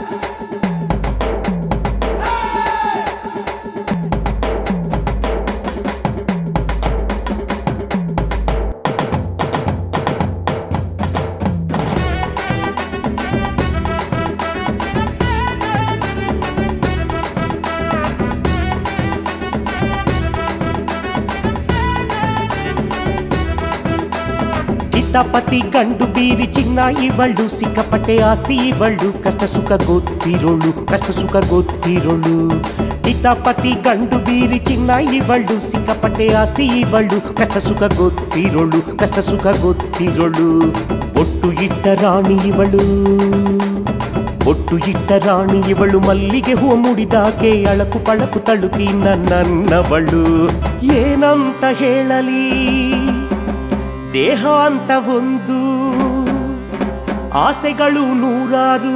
ಕಿತಾಪತಿ ಗಂಡು ಬೀರಿ ಚಿನ್ನ ಇವಳು ಸಿಕ್ಕಾಪಟ್ಟೆ ಆಸ್ತಿ ಇವಳು ಕಷ್ಟ ಸುಖ ಗೊತ್ತಿರೋಳು ಕಷ್ಟ ಸುಖ ಗೊತ್ತಿರೋಳು ಕಿತಾಪತಿ ಗಂಡು ಬೀರಿ ಚಿನ್ನ ಇವಳು ಸಿಕ್ಕಾಪಟ್ಟೆ ಆಸ್ತಿ ಇವಳು ಕಷ್ಟ ಸುಖ ಗೊತ್ತಿರೋಳು ಕಷ್ಟ ಸುಖ ಗೊತ್ತಿರೋಳು ಒಟ್ಟು ಇಟ್ಟ ರಾಣಿ ಇವಳು ಒಟ್ಟು ಇಟ್ಟ ರಾಣಿ ಇವಳು ಮಲ್ಲಿಗೆ ಹೂ ಮುಡಿದಾಕೆ ಅಳಕು ಪಳಕು ತಳುಕಿ ನನ್ನವಳು ಏನಂತ ಹೇಳಲಿ ದೇಹ ಅಂತ ಒಂದು ಆಸೆಗಳು ನೂರಾರು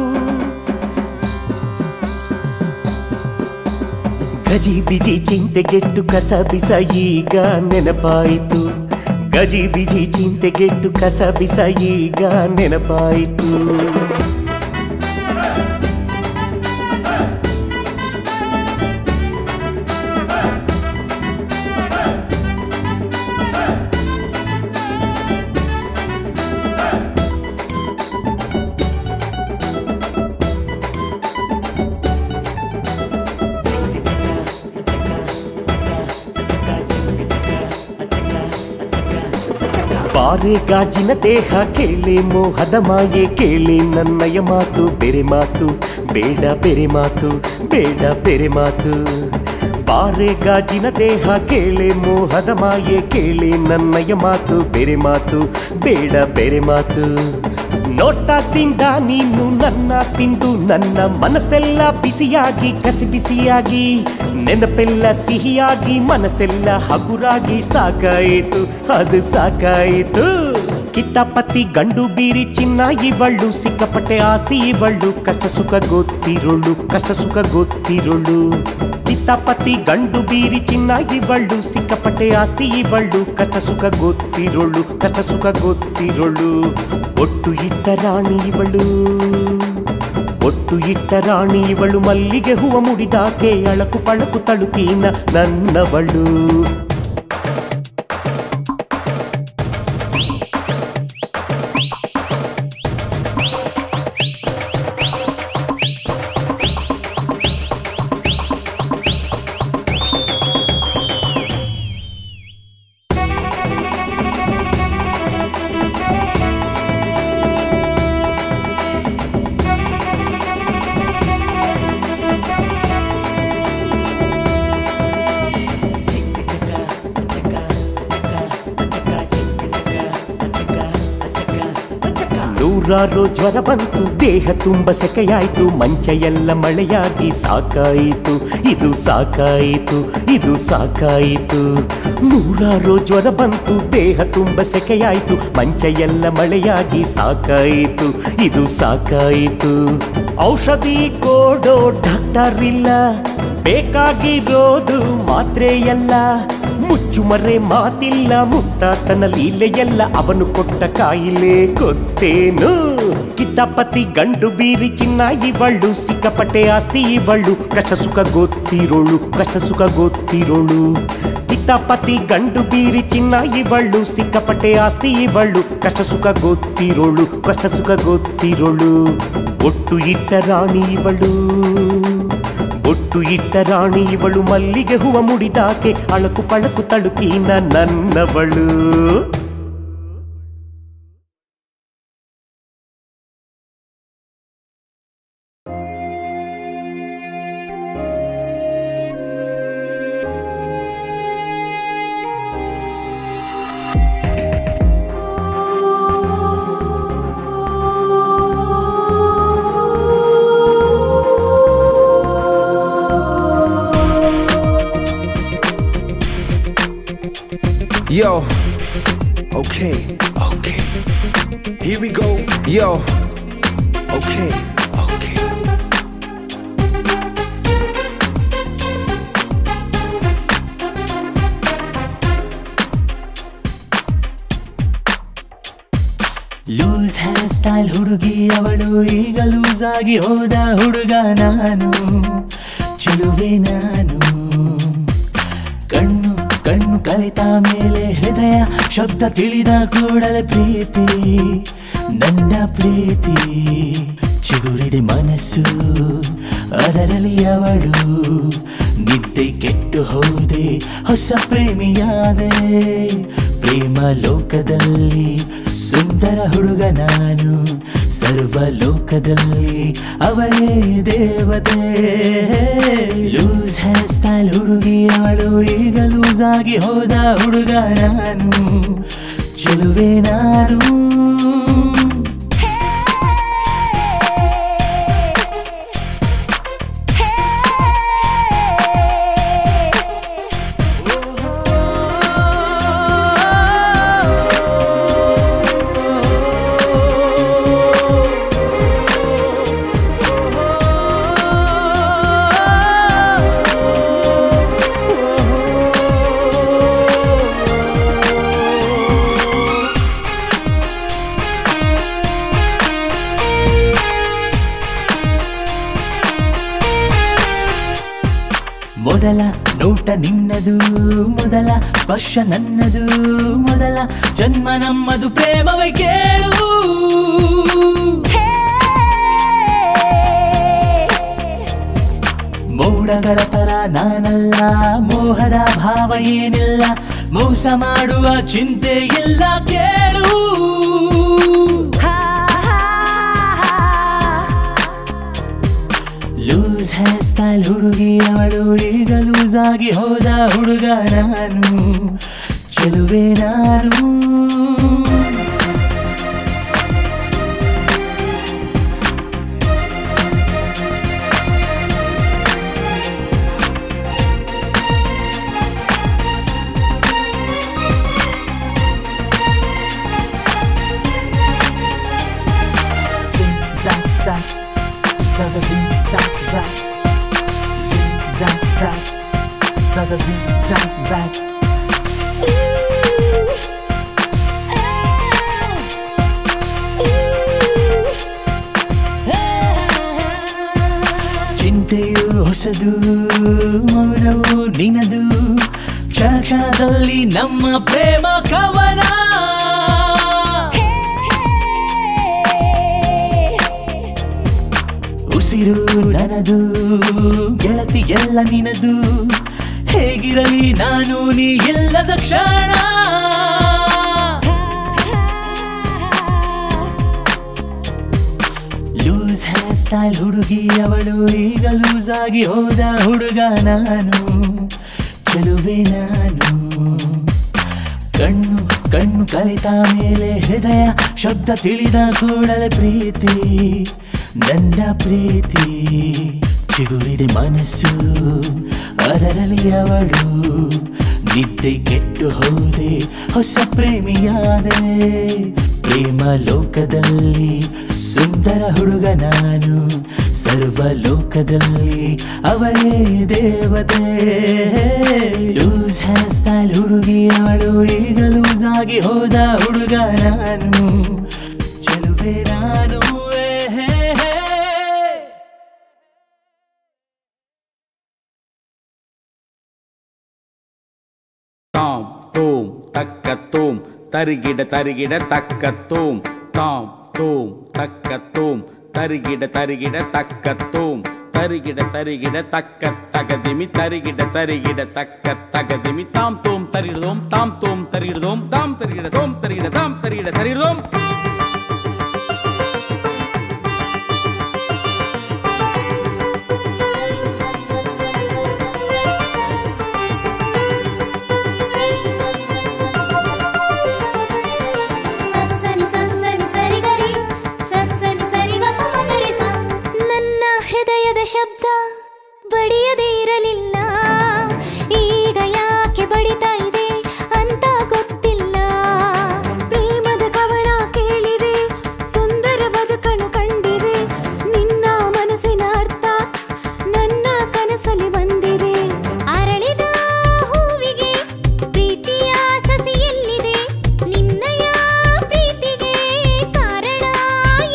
ಗಜಿ ಬಿಜಿ ಚಿಂತೆಗೆಟ್ಟು ಕಸ ಬಿಸ ಈಗ ನೆನಪಾಯಿತು ಗಜಿ ಬಿಜಿ ಚಿಂತೆಗೆಟ್ಟು ಕಸ ಬಿಸ ಈಗ ನೆನಪಾಯಿತು ಬಾರೆ ಗಾಜಿನ ದೇಹ ಕೇಳಿ ಮೋಹದ ಮಾಯೆ ಕೇಳಿ ನನ್ನಯ ಮಾತು ಬೇರೆ ಮಾತು ಬೇಡ ಬೇರೆ ಮಾತು ಬೇಡ ಬೇರೆ ಮಾತು ಬಾರೆ ಗಾಜಿನ ದೇಹ ಕೇಳಿ ಮೋಹದ ಮಾಯೆ ಕೇಳಿ ನನ್ನಯ ಮಾತು ಬೇರೆ ಮಾತು ಬೇಡ ಬೇರೆ ಮಾತು ನೋಟ ತಿಂದ ನೀನು ನನ್ನ ತಿಂದು ನನ್ನ ಮನಸ್ಸೆಲ್ಲ ಬಿಸಿಯಾಗಿ ಕಸಿ ಬಿಸಿಯಾಗಿ ನೆನಪೆಲ್ಲ ಸಿಹಿಯಾಗಿ ಮನಸ್ಸೆಲ್ಲ ಹಗುರಾಗಿ ಸಾಕಾಯಿತು ಅದು ಸಾಕಾಯಿತು ಕಿತ್ತಾಪತಿ ಗಂಡು ಬೀರಿ ಚಿನ್ನ ಇವಳು ಸಿಕ್ಕಾಪಟ್ಟೆ ಆಸ್ತಿ ಇವಳು ಕಷ್ಟ ಸುಖ ಗೊತ್ತಿರೋಳು ಕಷ್ಟ ಸುಖ ಗೊತ್ತಿರೋಳು ಕಿತ್ತಾಪತಿ ಗಂಡು ಬೀರಿ ಚಿನ್ನ ಇವಳು ಸಿಕ್ಕಾಪಟ್ಟೆ ಆಸ್ತಿ ಇವಳು ಕಷ್ಟ ಸುಖ ಗೊತ್ತಿರೋಳು ಕಷ್ಟ ಸುಖ ಗೊತ್ತಿರೋಳು ಒಟ್ಟು ಇಟ್ಟ ರಾಣಿ ಇವಳು ಒಟ್ಟು ಇಟ್ಟ ರಾಣಿ ಇವಳು ಮಲ್ಲಿಗೆ ಹೂವ ಮುಡಿದಾಕೆ ಅಳಕು ಪಳಕು ತಳುಕೀನ ನನ್ನವಳು ನೂರಾರು ಜ್ವರ ಬಂತು ದೇಹ ತುಂಬ ಸೆಕೆಯಾಯ್ತು ಮಂಚ ಎಲ್ಲ ಮಳೆಯಾಗಿ ಸಾಕಾಯಿತು ಇದು ಸಾಕಾಯಿತು ಇದು ಸಾಕಾಯಿತು ನೂರಾರು ಜ್ವರ ಬಂತು ದೇಹ ತುಂಬ ಸೆಕೆಯಾಯ್ತು ಮಂಚ ಎಲ್ಲ ಮಳೆಯಾಗಿ ಸಾಕಾಯಿತು ಇದು ಸಾಕಾಯಿತು ಔಷಧಿ ಕೊಡೋ ಡಾಕ್ಟರ್ ಇಲ್ಲ ಬೇಕಾಗಿರೋದು ಮಾತ್ರೆಯಲ್ಲ ಮುಚ್ಚುಮರೆ ಮಾತಿಲ್ಲ ಮುತ್ತಾತನ ಲೀಲೆಯಲ್ಲ ಅವನು ಕೊಟ್ಟ ಕಾಯಿಲೆ ಗೊತ್ತೇನು ಕಿತ್ತಾಪತಿ ಗಂಡು ಬೀರಿ ಚಿನ್ನ ಇವಳು ಸಿಕ್ಕಾಪಟ್ಟೆ ಆಸ್ತಿ ಇವಳು ಕಷ್ಟ ಸುಖ ಗೊತ್ತಿರೋಳು ಕಷ್ಟ ಸುಖ ಗೊತ್ತಿರೋಳು ಕಿತ್ತಾಪತಿ ಗಂಡು ಬೀರಿ ಚಿನ್ನ ಇವಳು ಸಿಕ್ಕಾಪಟ್ಟೆ ಆಸ್ತಿ ಇವಳು ಕಷ್ಟ ಸುಖ ಗೊತ್ತಿರೋಳು ಕಷ್ಟ ಸುಖ ಗೊತ್ತಿರೋಳು ಒಟ್ಟು ಇಟ್ಟ ರಾಣಿ ಇವಳು ಒಟ್ಟು ಇಟ್ಟ ರಾಣಿ ಇವಳು ಮಲ್ಲಿಗೆ ಹೂವ ಮುಡಿದಾಕೆ ಅಳಕು ಪಳಕು ತಳುಕೀನ ನನ್ನವಳು Yo, okay, okay. Here we go. Yo, okay, okay. Lose her style. Style ಹುಡುಗಿ ಅವಳು ಈಗ ಲೂಸ್ ಆಗಿ ಹೋದ ಹುಡುಗ ನಾನು ಚೆಲುವೆ ನಾನು ಕಣ್ಣು ಕಣ್ಣು ಕಲಿತ ಮೇಲೆ ಹೃದಯ ಶಬ್ದ ತಿಳಿದ ಕೂಡಲೇ ಪ್ರೀತಿ ನನ್ನ ಪ್ರೀತಿ ಚಿಗುರಿದೆ ಮನಸ್ಸು ಅದರಲ್ಲಿ ಅವಳು ನಿದ್ದೆ ಕೆಟ್ಟು ಹೋದೆ ಹೊಸ ಪ್ರೇಮಿಯಾದೆ ಪ್ರೇಮ ಲೋಕದಲ್ಲಿ ಸುಂದರ ಹುಡುಗ ನಾನು ಸರ್ವ ಲೋಕದಲ್ಲಿ ಅವಳೇ ದೇವತೆ ಲೂಸ್ ಹೇರ್ ಸ್ಟೈಲ್ ಹುಡುಗಿ ಅವಳು ಈಗ ಲೂಸ್ ಆಗಿ ಹೋದ ಹುಡುಗ ನಾನು ಚೆಲುವೆ ನಾನು ಮೊದಲ ನೋಟ ನಿನ್ನದು ಮೊದಲ ಸ್ಪರ್ಶ ನನ್ನದು ಮೊದಲ ಜನ್ಮ ನಮ್ಮದು ಪ್ರೇಮವೇ ಕೇಳು ಮೋಡಗಳ ತರ ನಾನಲ್ಲ ಮೋಹದ ಭಾವ ಏನಿಲ್ಲ ಮೋಸ ಮಾಡುವ ಚಿಂತೆ ಇಲ್ಲ ಕೇಳು ಲೂಸ್ ಹೇರ್ ಸ್ಟೈಲ್ ಹುಡುಗಿ ಅವಳು ಈಗ ಲೂಸ್ ಆಗಿ ಹೋದ ಹುಡುಗ ನಾನು ಚೆಲುವೆ ನಾನು Zing, zag, zag. Zaza, zing, zag, zag. Zing, zag, zag. Zaza, zing, zag, zag. ಚಿಂತೆಯು ಹೊಸದು ಮೌನವು ನಿನದು ಕ್ಷಣ ಕ್ಷಣದಲ್ಲಿ ನಮ್ಮ ಪ್ರೇಮ ಕವನ ಉಸಿರು ನನದು ಗೆಳತಿ ಎಲ್ಲ ನಿನದು ಹೇಗಿರಲಿ ನಾನು ನೀ ಇಲ್ಲದ ಕ್ಷಣ ಲೂಸ್ ಹೇರ್ ಸ್ಟೈಲ್ ಹುಡುಗಿ ಅವಳು ಈಗ ಲೂಸ್ ಆಗಿ ಹೋದ ಹುಡುಗ ನಾನು ಚೆಲುವೆ ನಾನು ಕಣ್ಣು ಕಣ್ಣು ಕಲಿತ ಮೇಲೆ ಹೃದಯ ಶಬ್ದ ತಿಳಿದ ಕೂಡಲೇ ಪ್ರೀತಿ ನನ್ನ ಪ್ರೀತಿ ಚಿಗುರಿದೆ ಮನಸ್ಸು ಅದರಲ್ಲಿ ಅವಳು ನಿದ್ದೆ ಕೆಟ್ಟು ಹೋದೆ ಹೊಸ ಪ್ರೇಮಿಯಾದೆ ಪ್ರೇಮ ಲೋಕದಲ್ಲಿ ಸುಂದರ ಹುಡುಗ ನಾನು ಸರ್ವ ಲೋಕದಲ್ಲಿ ಅವಳೇ ದೇವತೆ ಲೂಸ್ ಹೇರ್ ಸ್ಟೈಲ್ ಹುಡುಗಿ ಅವಳು ಈಗ ಲೂಸ್ ಆಗಿ ಹೋದ ಹುಡುಗ ನಾನು ಚೆಲುವೆ ನಾನು ಏ ಹೇ ಹೇ. ತಾಂ ತೋಂ ತಕ್ಕ ತೋಂ ತರಿಗಿಡ ತರಿಗಿಡ ತಕ್ಕ ತೋಂ ತಾಂ ತೋಂ ತಕ್ಕ ತೋಂ ತರಿಗಿಡ ತರಿಗಿಡ ತಕ್ಕ ತೋಂ ತರಿಗಿಡ ತರಿಗಿಡ ತಕ್ಕ ತಗದಿಮಿ ತರಿಗಿಡ ತರಿಗಿಡ ತಕ್ಕ ತಗದಿಮಿ ತಾಂ ತೋಂ ತರಿಗಿಡದೋಂ ತಾಂ ತೋಂ ತರಿಗಿಡದೋಂ ತಾಂ ತರಿಗಿಡ ತೋಂ ತರಿಗಿಡ ತಾಂ ತರಿಗಿಡ ತರಿಗಿಡದೋಂ ಸಸ್ಸನಿ ಸಸ್ಸನಿ ಸರಿಗರಿ ಸಸ್ಸನಿ ಸರಿಗಪ ಮಗರಿಸ ನನ್ನ ಹೃದಯದ ಶಬ್ದ ಬಡಿಯದೇ ಇರಲಿಲ್ಲ ಈಗ ಯಾಕೆ ಬಡಿತಾ ಇದೆ ಅಂತ ಗೊತ್ತಿಲ್ಲ ಪ್ರೇಮದ ಕವನ ಕೇಳಿದೆ ಸುಂದರ ಬದುಕನ್ನು ಕಂಡಿದೆ ನಿನ್ನ ಮನಸ್ಸಿನ ಅರ್ಥ ನನ್ನ ಕನಸಲ್ಲಿ ಬಂದಿದೆ ಅರಳಿದ ಹೂವಿಗೆ ಪ್ರೀತಿಯ ಸಸಿ ಎಲ್ಲಿದೆ ನಿನ್ನಯ ಪ್ರೀತಿಗೆ ಕಾರಣ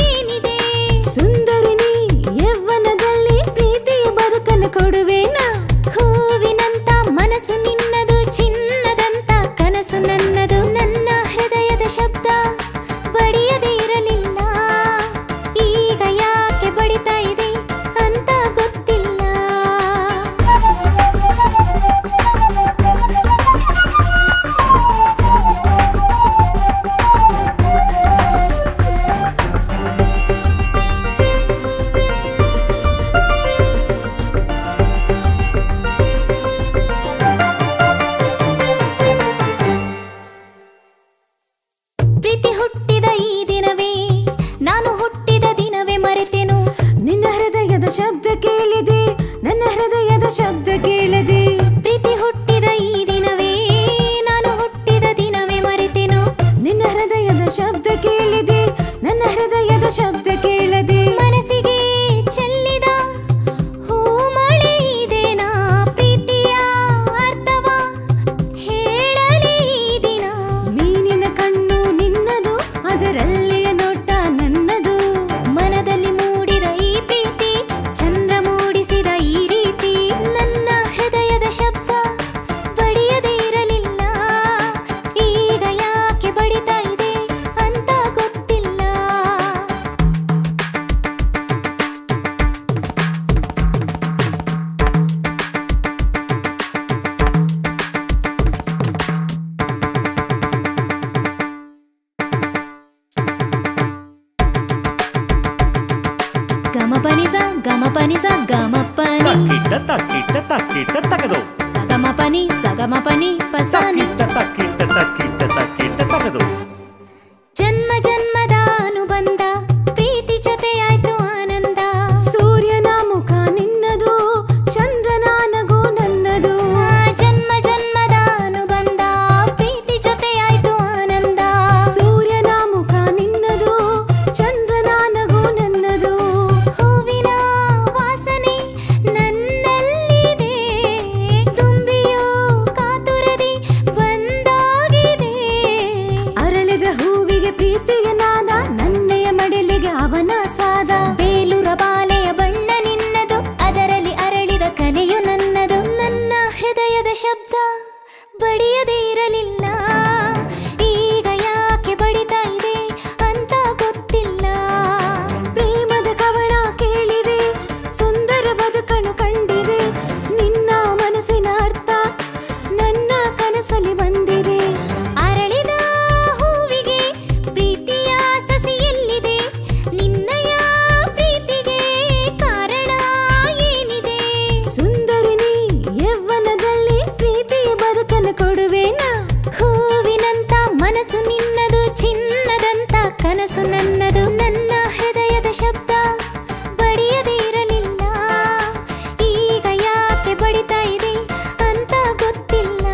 ಶಬ್ದ ಕೇಳಿದೆ ನನ್ನ ಹೃದಯದ ಶಬ್ದ ಕೇಳದೆ ಪ್ರೀತಿ ಹುಟ್ಟಿದ ಈ ದಿನವೇ ನಾನು ಹುಟ್ಟಿದ ದಿನವೇ ಮರೆತೆನು ನಿನ್ನ ಹೃದಯದ ಶಬ್ದ ಕೇಳಿದೆ ನನ್ನ ಹೃದಯದ ಶಬ್ದ ಕೇಳದೆ ಮನಸ್ಸಿಗೆ ಚೆಲ್ಲಿದ ಹೂ ಮಳೆ ಇದೇನಾ ಪ್ರೀತಿಯ ಅರ್ಥವ ಹೇಳಲಿ ಈ ದಿನ ಮೀನಿನ ಕಣ್ಣು ನಿನ್ನದು ಅದರಲ್ಲಿಯ ನೋಟ ನನ್ನದು ಮನದಲ್ಲಿ ಮೂಡಿದ ಈ ಪ್ರೀತಿ ಚಂದ್ರ ಮೂಡಿಸಿದ ಈ ರೀತಿ ನನ್ನ ಹೃದಯದ ಶಬ್ದ ಬಡಿಯದೇ ಇರಲಿಲ್ಲ ಈಗ ಯಾಕೆ ಬಡಿತಾ ಇದೆ ಅಂತ ಗೊತ್ತಿಲ್ಲ ಗಮ ಪನಿಸ ಗಮ ಪನಿಸ ಗಮ ಪನಿ ತಕ್ಕಿಟ್ಟ ತಕ್ಕಿಟ್ಟ ತಕ್ಕಿಟ್ಟ ತಗದು ಸಗಮ ಪನಿ ಸಗಮ ಪನಿ ಪಸನಿ ತಕ್ಕಿಟ್ಟ ತಕ್ಕಿಟ್ಟ ತಕ್ಕಿಟ್ಟ ತಕ್ಕಿಟ್ಟ ತಗದು ಜನ್ಮ ಜನ್ಮದ ಅನುಬಂಧ ಪ್ರೀತಿ ಜೊತೆಯಾಯ್ತು ಆನಂದ ಸೂರ್ಯನ ಮುಖ ನಿನ್ನದು ಚಂದ್ರನ ನಗು ನನ್ನದು ಆ ಜನ್ಮ ಜನ್ಮದ ಅನುಬಂಧ ಪ್ರೀತಿ ಜೊತೆಯಾಯ್ತು ಆನಂದ ಸೂರ್ಯನ ಮುಖ ನಿನ್ನದು ಚಂದ್ರನ ನಗು ನನ್ನದು ಹೂವಿನ ವಾಸನೆ ನನ್ನಲ್ಲಿದೆ ತುಂಬಿಯೂ ಕಾತುರದಿ ಬಂದಾಗಿದೆ ಅರಳಿದ ಹೂವಿಗೆ ಪ್ರೀತಿಯ ನಾದ ನನ್ನೆಯ ಮಡಿಲಿಗೆ ಅವನ ಸ್ವಾದ ಬೇಲೂರ ಬಾಲೆಯ ಬಣ್ಣ ನಿನ್ನದು ಅದರಲ್ಲಿ ಅರಳಿದ ಕಲೆಯು ನನ್ನದು ನನ್ನ ಹೃದಯದ ಶಬ್ದ ಬಡಿಯದೇ ಇರಲಿಲ್ಲ ಈಗ ಯಾಕೆ ಬಡಿತಾ ಇದೆ ಅಂತ ಗೊತ್ತಿಲ್ಲ ಪ್ರೇಮದ ಕವಳ ಕೇಳಿದೆ ಸುಂದರ ಬದುಕನ್ನು ಕಂಡಿದೆ ನಿನ್ನ ಮನಸ್ಸಿನ ಅರ್ಥ ನನ್ನ ಕನಸಲ್ಲಿ ಬಂದಿದೆ ಅರಳಿದ ಹೂವಿಗೆ ಪ್ರೀತಿಯ ಸಸಿ ಎಲ್ಲಿದೆ ನಿನ್ನಯ ಪ್ರೀತಿಗೆ ಕಾರಣ ಏನಿದೆ ಸುಂದರಿ ನೀ ಯವ್ವನದಲ್ಲಿ ಪ್ರೀತಿಯ ಬದುಕನ್ನು ಕೊಡುವೇನಾ ಹೂವಿನಂತ ಮನಸ್ಸು ನಿನ್ನದು ಚಿನ್ನದಂತ ಕನಸು ನನ್ನದು ನನ್ನ ಹೃದಯದ ಶಬ್ದ ಬಡಿಯದೇ ಇರಲಿಲ್ಲ ಈಗ ಯಾಕೆ ಬಡಿತಾ ಇದೆ ಅಂತ ಗೊತ್ತಿಲ್ಲ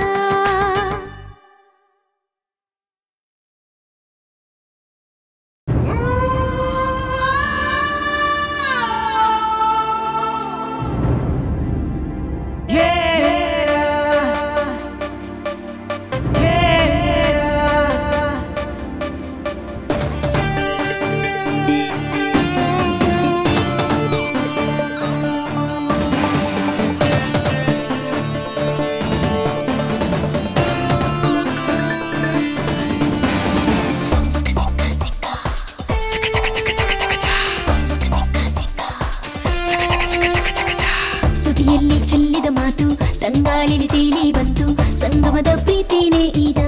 ತುಟಿಯಲ್ಲಿ ಚೆಲ್ಲಿದ ಮಾತು ತಂಗಾಳಿಲಿ ತೇಲಿ ಬಂತು ಸಂಗಮದ ಪ್ರೀತಿನೇ ಇದ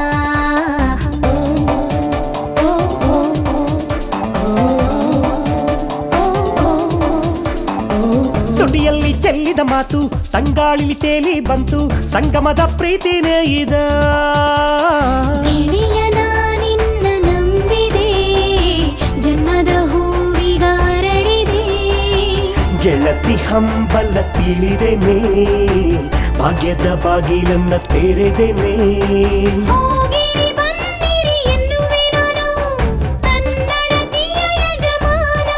ತುಟಿಯಲ್ಲಿ ಚೆಲ್ಲಿದ ಮಾತು ತಂಗಾಳಿಲಿ ತೇಲಿ ಬಂತು ಸಂಗಮದ ಪ್ರೀತಿನೇ ಇದ ಗೆಳೆಯ ನಿನ್ನ ನಂಬಿದೆ ಜನ್ಮದ ಹೂವಿಗ ಅರಳಿದೆ ಗೆಳತಿ ಹಂಬಲ ತಿಳಿದೇನೆ ಭಾಗ್ಯದ ಬಾಗಿಲನ್ನ ತೆರೆದೇನೆ ಹೋಗಿರಿ ಬನ್ನಿರಿ ಎನ್ನುವೆ ನಾನು ಕನ್ನಡತಿಯ ಯಜಮಾನ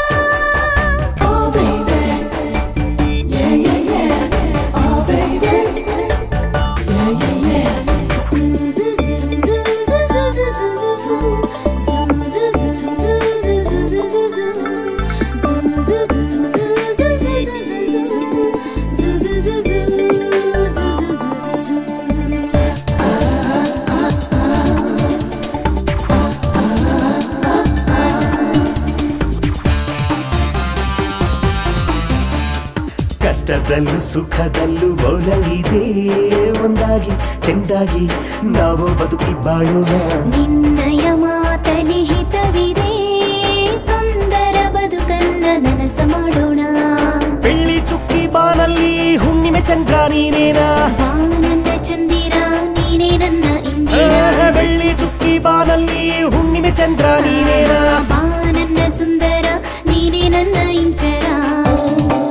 ಕಷ್ಟದಲ್ಲೂ ಸುಖದಲ್ಲೂ ಒಲವಿದೆ ಒಂದಾಗಿ ಚೆಂದಾಗಿ ನಾವು ಬದುಕಿ ಬಾಳೋಣ ನಿನ್ನಯ ಮಾತಲಿ ಹಿತವಿದೆ ಸುಂದರ ಬದುಕನ್ನ ನನಸ ಮಾಡೋಣ ಬೆಳ್ಳಿ ಚುಕ್ಕಿ ಬಾನಲ್ಲಿ ಹುಣ್ಣಿಮೆ ಚಂದ್ರ ನೀನೇನಾ ಬಾ ನನ್ನ ಚಂದಿರ ನೀನೇ ನನ್ನ ಇಂದಿರ ಆ, ಬೆಳ್ಳಿ ಚುಕ್ಕಿ ಬಾನಲ್ಲಿ ಹುಣ್ಣಿಮೆ ಚಂದ್ರ ನೀನೇನಾ ಬಾ ನನ್ನ ಸುಂದರ ನೀನೇ ನನ್ನ ಇಂಚರ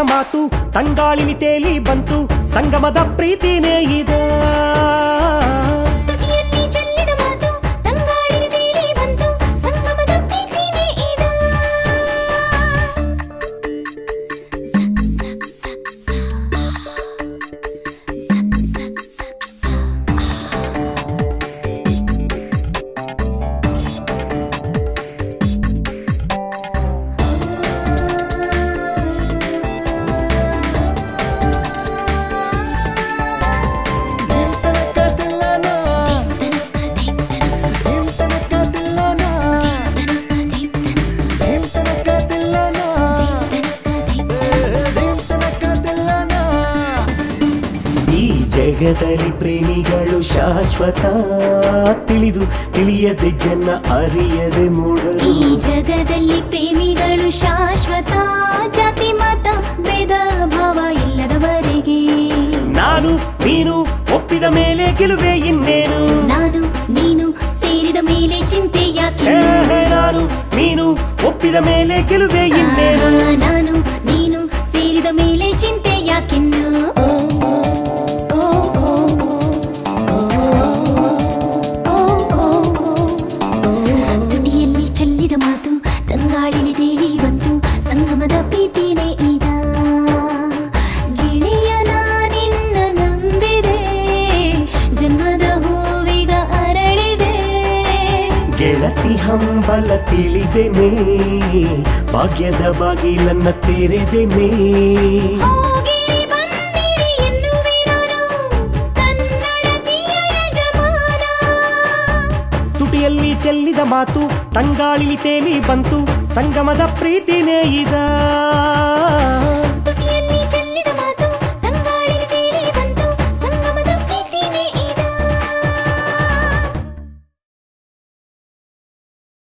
ಮಾತು ತಂಗಾಳಿಲಿ ತೇಲಿ ಬಂತು ಸಂಗಮದ ಪ್ರೀತಿನೇ ಇದ ತುಟಿಯಲ್ಲಿ ಚೆಲ್ಲಿದ ಮಾತು ತಂಗಾಳಿ ತೇಲಿ ಬಂತು ಸಂಗಮದ ಪ್ರೀತಿನೇ ಇದ ಸಕ್ ಸಕ್ ಸಕ್ ಸಕ್ ಸಕ್ ಸಕ್ ಸಕ್ ಈ ಜಗದಲ್ಲಿ ಪ್ರೇಮಿಗಳು ಶಾಶ್ವತ ತಿಳಿದು ತಿಳಿಯದೆ ಜನ ಅರಿಯದೆ ಮೂಡರು ಈ ಜಗದಲ್ಲಿ ಪ್ರೇಮಿಗಳು ಶಾಶ್ವತ ಜಾತಿ ಮತ ಭೇದ ಭಾವ ಇಲ್ಲದವರೆಗೆ ನಾನು ನೀನು ಒಪ್ಪಿದ ಮೇಲೆ ಗೆಲುವೆ ಇನ್ನೇನು ನಾನು ನೀನು ಸೇರಿದ ಮೇಲೆ ಚಿಂತೆ ಯಾಕೆ ಹೇ, ಹೇ, ನಾನು ನೀನು ಒಪ್ಪಿದ ಮೇಲೆ ಗೆಲುವೆ ಇನ್ನೇನು ನಾನು ನೀನು ಸೇರಿದ ಮೇಲೆ ಚಿಂತೆ ಯಾಕೆನ್ನು ತುಟಿಯಲ್ಲಿ ಚೆಲ್ಲಿದ ಮಾತು ತಂಗಾಳಿಲಿ ತೇಲಿ ಬಂತು ಸಂಗಮದ ಪ್ರೀತಿನೇ ಇದ ಗೆಳೆಯ ನಿನ್ನ ನಂಬಿದೆ ಜನ್ಮದ ಹೂವಿಗ ಅರಳಿದೆ ಗೆಳತಿ ಹಂಬಲ ತಿಳಿದೆನೆ ಭಾಗ್ಯದ ಬಾಗಿಲನ್ನ ತೆರೆದೆನೆ ಹೋಗಿರಿ ಬನ್ನಿರಿ ಎನ್ನುವೆ ನಾನು ಕನ್ನಡತಿಯ ಯಜಮಾನ ತುಟಿಯಲ್ಲಿ ಚೆಲ್ಲಿದ ಮಾತು ತಂಗಾಳಿಲಿ ತೇಲಿ ಬಂತು ಸಂಗಮದ ಪ್ರೀತಿನೇ ಇದ